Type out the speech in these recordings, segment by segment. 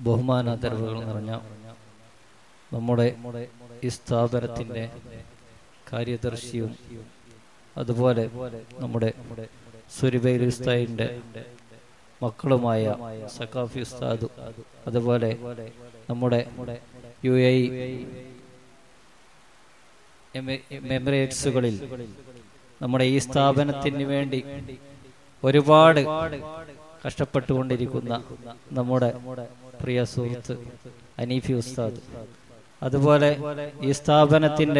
ബഹുമാനാദരവുകൾ നിറഞ്ഞ നമ്മുടെ ഈ സ്ഥാപനത്തിൻ്റെ കാര്യദർശിയും അതുപോലെ നമ്മുടെ സുരിബൈൽ ഉസ്താദിൻ്റെ മക്കളുമായ സക്കാഫി ഉസ്താദും അതുപോലെ നമ്മുടെ യു എ എമിറേറ്റ്സുകളിൽ നമ്മുടെ ഈ സ്ഥാപനത്തിന് വേണ്ടി ഒരുപാട് കഷ്ടപ്പെട്ടുകൊണ്ടിരിക്കുന്ന നമ്മുടെ പ്രിയ സുഹൃത്ത് അനീഫി ഉസ്താദ് അതുപോലെ ഈ സ്ഥാപനത്തിന്റെ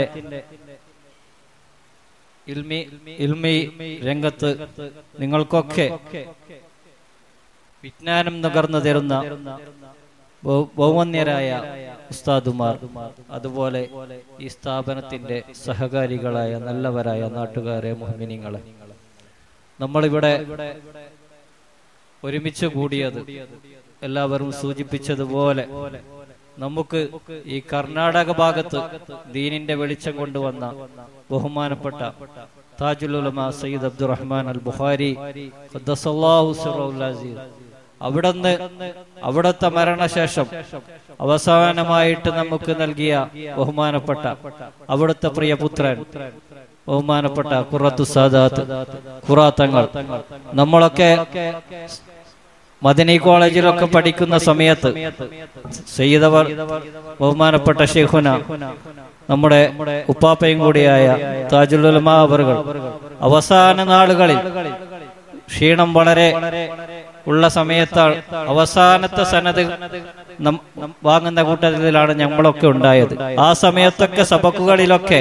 ഇൽമി ഇൽമി രംഗത്ത് നിങ്ങൾക്കൊക്കെ വിജ്ഞാനം നുകർന്നു തരുന്ന ബഹു- ബഹുമാന്യരായ ഉസ്താദുമാർ അതുപോലെ ഈ സ്ഥാപനത്തിന്റെ സഹകാരികളായ നല്ലവരായ നാട്ടുകാരെ മുഹമിനിങ്ങളെ നമ്മളിവിടെ ഒരുമിച്ച് കൂടിയത് എല്ലാവരും സൂചിപ്പിച്ചതുപോലെ നമുക്ക് ഈ കർണാടക ഭാഗത്ത് ദീനിന്റെ വെളിച്ചം കൊണ്ടുവന്ന ബഹുമാനപ്പെട്ട താജുൽ ഉലമ സയ്യിദ് അബ്ദുറഹ്മാൻ അൽ ബുഖാരി ഖദ്ദസല്ലാഹു സിറഹുൽ അസീസ് അവിടുന്ന് അവിടുത്തെ മരണശേഷം അവസാനമായിട്ട് നമുക്ക് നൽകിയ ബഹുമാനപ്പെട്ട അവിടുത്തെ പ്രിയ പുത്രൻ ബഹുമാനപ്പെട്ട ഖുറത്തു സാദാത്ത് ഖുറാത്തങ്ങൾ നമ്മളൊക്കെ മദനി കോളേജിലൊക്കെ പഠിക്കുന്ന സമയത്ത് സയ്യിദവർ ബഹുമാനപ്പെട്ട ഷെയ്ഖുന നമ്മുടെ ഉപ്പാപ്പയും കൂടിയായ താജുൽ ഉലമ അവറുകൾ അവസാന നാളുകളിൽ ക്ഷീണം വളരെ ഉള്ള സമയത്താണ് അവസാനത്തെ സനത് നം- വാങ്ങുന്ന കൂട്ടത്തിലാണ് ഞങ്ങളൊക്കെ ഉണ്ടായത് ആ സമയത്തൊക്കെ സബക്കുകളിലൊക്കെ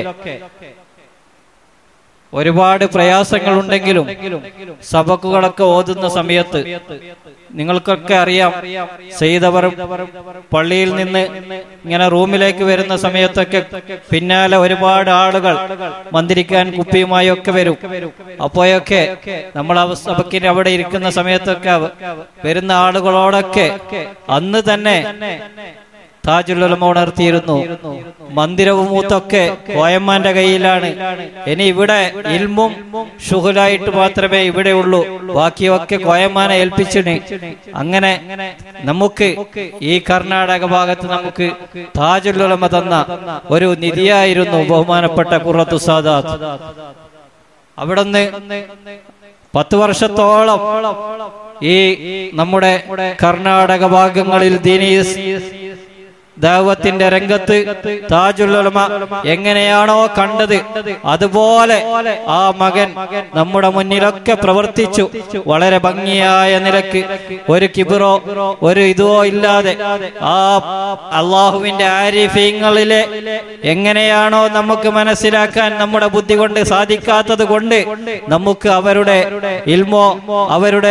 ഒരുപാട് പ്രയാസങ്ങൾ ഉണ്ടെങ്കിലും സബക്കുകളൊക്കെ ഓതുന്ന സമയത്ത് നിങ്ങൾക്കൊക്കെ അറിയാം ചെയ്തവർ പള്ളിയിൽ നിന്ന് ഇങ്ങനെ റൂമിലേക്ക് വരുന്ന സമയത്തൊക്കെ പിന്നാലെ ഒരുപാട് ആളുകൾ മന്ത്രിക്കാൻ കുപ്പിയുമായി ഒക്കെ വരും അപ്പോഴൊക്കെ നമ്മൾ ആ സബക്കിന് അവിടെ ഇരിക്കുന്ന സമയത്തൊക്കെ അവ- വരുന്ന ആളുകളോടൊക്കെ അന്ന് തന്നെ താജുലുലമ ഉണർത്തിയിരുന്നു മന്ദിരവും മൂത്തൊക്കെ കോയമ്മാന്റെ കയ്യിലാണ് ഇനി ഇവിടെ ഇൽമും ഷുഹുലായിട്ട് മാത്രമേ ഇവിടെ ഉള്ളൂ ബാക്കിയൊക്കെ കോയമ്മാനെ ഏൽപ്പിച്ചിന് അങ്ങനെ നമുക്ക് ഈ കർണാടക ഭാഗത്ത് നമുക്ക് താജുലുലമ തന്ന ഒരു നിധിയായിരുന്നു ബഹുമാനപ്പെട്ട കുറത്തു സാദാത്ത് അവിടുന്ന് പത്ത് വർഷത്തോളം ഈ നമ്മുടെ കർണാടക ഭാഗങ്ങളിൽ ദീനീസ് ദൈവത്തിന്റെ രംഗത്ത് താജുലുലമ എങ്ങനെയാണോ കണ്ടത് അതുപോലെ ആ മകൻ നമ്മുടെ മുന്നിലൊക്കെ പ്രവർത്തിച്ചു വളരെ ഭംഗിയായ നിലക്ക് ഒരു കിബിറോ ഒരു ഇതോ ഇല്ലാതെ ആ അള്ളാഹുവിന്റെ ആരിഫീങ്ങളിലെ എങ്ങനെയാണോ നമുക്ക് മനസ്സിലാക്കാൻ നമ്മുടെ ബുദ്ധി കൊണ്ട് സാധിക്കാത്തത് കൊണ്ട് നമുക്ക് അവരുടെ ഇൽമോ അവരുടെ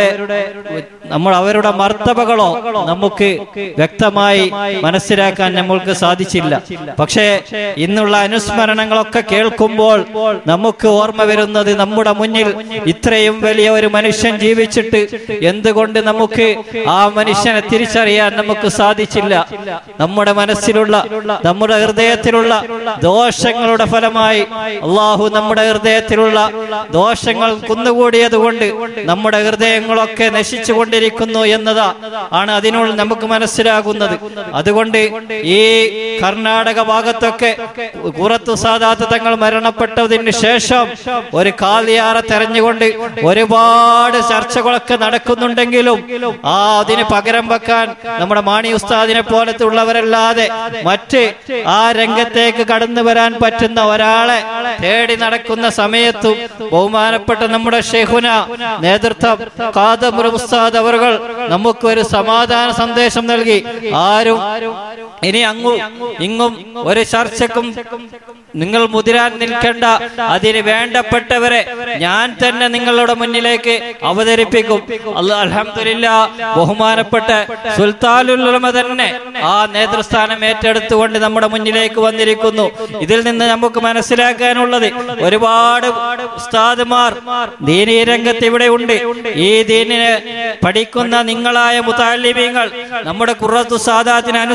നമ്മൾ അവരുടെ മർത്തബകളോ നമുക്ക് വ്യക്തമായി മനസ്സിലാക്കാൻ നമ്മൾക്ക് സാധിച്ചില്ല പക്ഷേ ഇന്നുള്ള അനുസ്മരണങ്ങളൊക്കെ കേൾക്കുമ്പോൾ നമുക്ക് ഓർമ്മ വരുന്നത് നമ്മുടെ മുന്നിൽ ഇത്രയും വലിയ ഒരു മനുഷ്യൻ ജീവിച്ചിട്ട് എന്തുകൊണ്ട് നമുക്ക് ആ മനുഷ്യനെ തിരിച്ചറിയാൻ നമുക്ക് സാധിച്ചില്ല നമ്മുടെ മനസ്സിലുള്ള നമ്മുടെ ഹൃദയത്തിലുള്ള ദോഷങ്ങളുടെ ഫലമായി അള്ളാഹു നമ്മുടെ ഹൃദയത്തിലുള്ള ദോഷങ്ങൾ കുന്നുകൂടിയത് കൊണ്ട് നമ്മുടെ ഹൃദയങ്ങളൊക്കെ നശിച്ചു കൊണ്ടിരിക്കുന്നു എന്നതാ ആണ് അതിനുള്ള നമുക്ക് മനസ്സിലാകുന്നത് അതുകൊണ്ട് ഈ കർണാടക ഭാഗത്തൊക്കെ കുറത്തു സാധാത്ത തങ്ങൾ മരണപ്പെട്ടതിന് ശേഷം ഒരു കാലിയാറ തെരഞ്ഞുകൊണ്ട് ഒരുപാട് ചർച്ചകളൊക്കെ നടക്കുന്നുണ്ടെങ്കിലും ആ അതിന് പകരം വെക്കാൻ നമ്മുടെ മാണി ഉസ്താദിനെ പോലത്തെ ഉള്ളവരല്ലാതെ മറ്റ് ആ രംഗത്തേക്ക് കടന്നു വരാൻ പറ്റുന്ന ഒരാളെ തേടി നടക്കുന്ന സമയത്തും ബഹുമാനപ്പെട്ട നമ്മുടെ ഷെഹുന നേതൃത്വം കാദമുർ ഉസ്താദ് അവർ നമുക്ക് ഒരു സമാധാന സന്ദേശം നൽകി ആരും ഇനി അങ്ങും ഇങ്ങും ഒരു ചർച്ചക്കും നിങ്ങൾ മുതിരാൻ നിൽക്കേണ്ട അതിന് വേണ്ടപ്പെട്ടവരെ ഞാൻ തന്നെ നിങ്ങളുടെ മുന്നിലേക്ക് അവതരിപ്പിക്കും അല്ലാ അൽഹംദുലില്ലാ ബഹുമാനപ്പെട്ട സുൽത്താനുലമ തന്നെ ആ നേതൃസ്ഥാനം ഏറ്റെടുത്തുകൊണ്ട് നമ്മുടെ മുന്നിലേക്ക് വന്നിരിക്കുന്നു ഇതിൽ നിന്ന് നമുക്ക് മനസ്സിലാക്കാനുള്ളത് ഒരുപാട് ഉസ്താദുമാർ ദീനീ രംഗത്ത് ഇവിടെ ഉണ്ട് ഈ ദീനിനെ പഠിക്കുന്ന നിങ്ങളായ മുതാലിബീങ്ങൾ നമ്മുടെ കുറത്തു സാദാത്തിനെ അനുസ്മരിച്ചു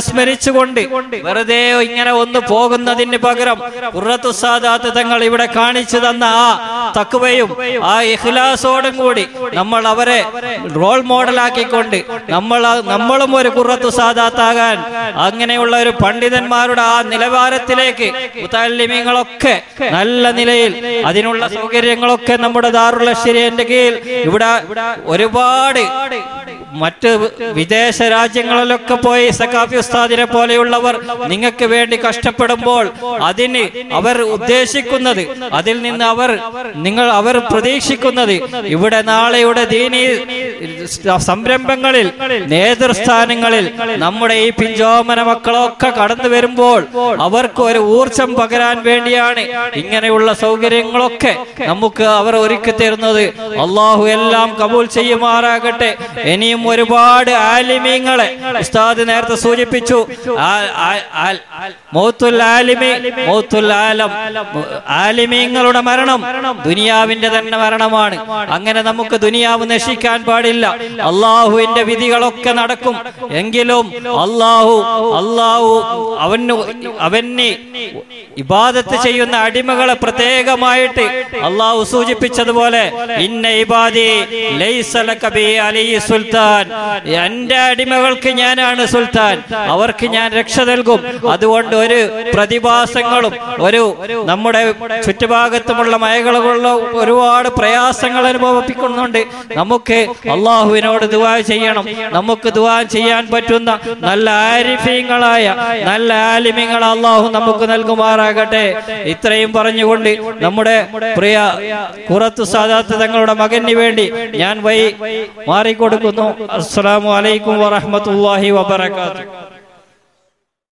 വെച്ചുകൊണ്ട് വെറുതെ ഇങ്ങനെ ഒന്ന് പോകുന്നതിന് പകരം ഖുറത്തു സാദാത്ത് തങ്ങൾ ഇവിടെ കാണിച്ചു തന്ന ആ തക്കുവയും ആ ഇഖ്ലാസോടും കൂടി നമ്മൾ അവരെ റോൾ മോഡലാക്കിക്കൊണ്ട് നമ്മൾ നമ്മളും ഒരു ഖുറത്തു സാദാത്താകാൻ അങ്ങനെയുള്ള ഒരു പണ്ഡിതന്മാരുടെ ആ നിലവാരത്തിലേക്ക് മുത്താലിമ്യങ്ങളൊക്കെ നല്ല നിലയിൽ അതിനുള്ള സൗകര്യങ്ങളൊക്കെ നമ്മുടെ ദാറുള്ള ശരിയന്റെ കീഴിൽ ഇവിടെ ഒരുപാട് മറ്റ് വിദേശ രാജ്യങ്ങളിലൊക്കെ പോയി സക്കാഫി ഉസ്താദിനെ പോലെയുള്ളവർ നിങ്ങൾക്ക് വേണ്ടി കഷ്ടപ്പെടുമ്പോൾ അതിന് അവർ ഉദ്ദേശിക്കുന്നത് അതിൽ നിന്ന് അവർ നിങ്ങൾ അവർ പ്രതീക്ഷിക്കുന്നത് ഇവിടെ നാളെയുടെ ദീനി സംരംഭങ്ങളിൽ നേതൃസ്ഥാനങ്ങളിൽ നമ്മുടെ ഈ പിഞ്ചോമന മക്കളൊക്കെ കടന്നു വരുമ്പോൾ അവർക്ക് ഒരു ഊർജം പകരാൻ വേണ്ടിയാണ് ഇങ്ങനെയുള്ള സൗകര്യങ്ങളൊക്കെ നമുക്ക് അവർ ഒരുക്കി തരുന്നത് അള്ളാഹു എല്ലാം കബൂൽ ചെയ്യുമാറാകട്ടെ ഇനിയും ഒരുപാട് ആലിമീങ്ങളെ ഉസ്താദ് നേരത്തെ സൂചിപ്പിച്ചു ആ- ആ- ആ- മൗത്തുൽ ആലിമി മൗത്തുൽ ആലം ആലിമീങ്ങളുടെ മരണം ദുനിയാവിന്റെ തന്നെ മരണമാണ് അങ്ങനെ നമുക്ക് ദുനിയാവ് നശിക്കാൻ പാടില്ല അള്ളാഹുവിന്റെ വിധികളൊക്കെ നടക്കും എങ്കിലും അള്ളാഹു അള്ളാഹു അവന് അവന് ഇബാദത്ത് ചെയ്യുന്ന അടിമകളെ പ്രത്യേകമായിട്ട് അള്ളാഹു സൂചിപ്പിച്ചതുപോലെ ഇന്ന ഇബാദി ലൈസ ലക ബി അലി സുൽത്താൻ എന്റെ അടിമകൾക്ക് ഞാനാണ് സുൽത്താൻ അവർക്ക് ഞാൻ രക്ഷ നൽകും അതുകൊണ്ട് ഒരു പ്രതിഭാസങ്ങളും ഒരു നമ്മുടെ ചുറ്റുഭാഗത്തുമുള്ള മയകളുള്ള ഒരുപാട് പ്രയാസങ്ങൾ അനുഭവിപ്പിക്കുന്നുണ്ട് നമുക്ക് അള്ളാഹുവിനോട് ദുവാ ചെയ്യണം നമുക്ക് ദുവാ ചെയ്യാൻ പറ്റുന്ന നല്ല ആരിഫീങ്ങളായ നല്ല ആലിമ്യങ്ങൾ അള്ളാഹു നമുക്ക് നൽകുമാറാകട്ടെ ഇത്രയും പറഞ്ഞുകൊണ്ട് നമ്മുടെ പ്രിയ കുറത്തു സാദാത്ത് തങ്ങളുടെ മകന് വേണ്ടി ഞാൻ വൈ മാറിക്കൊടുക്കുന്നു അസ്സലാമു അലൈക്കും വറഹ്മത്തുള്ളാഹി വബറകാതുഹു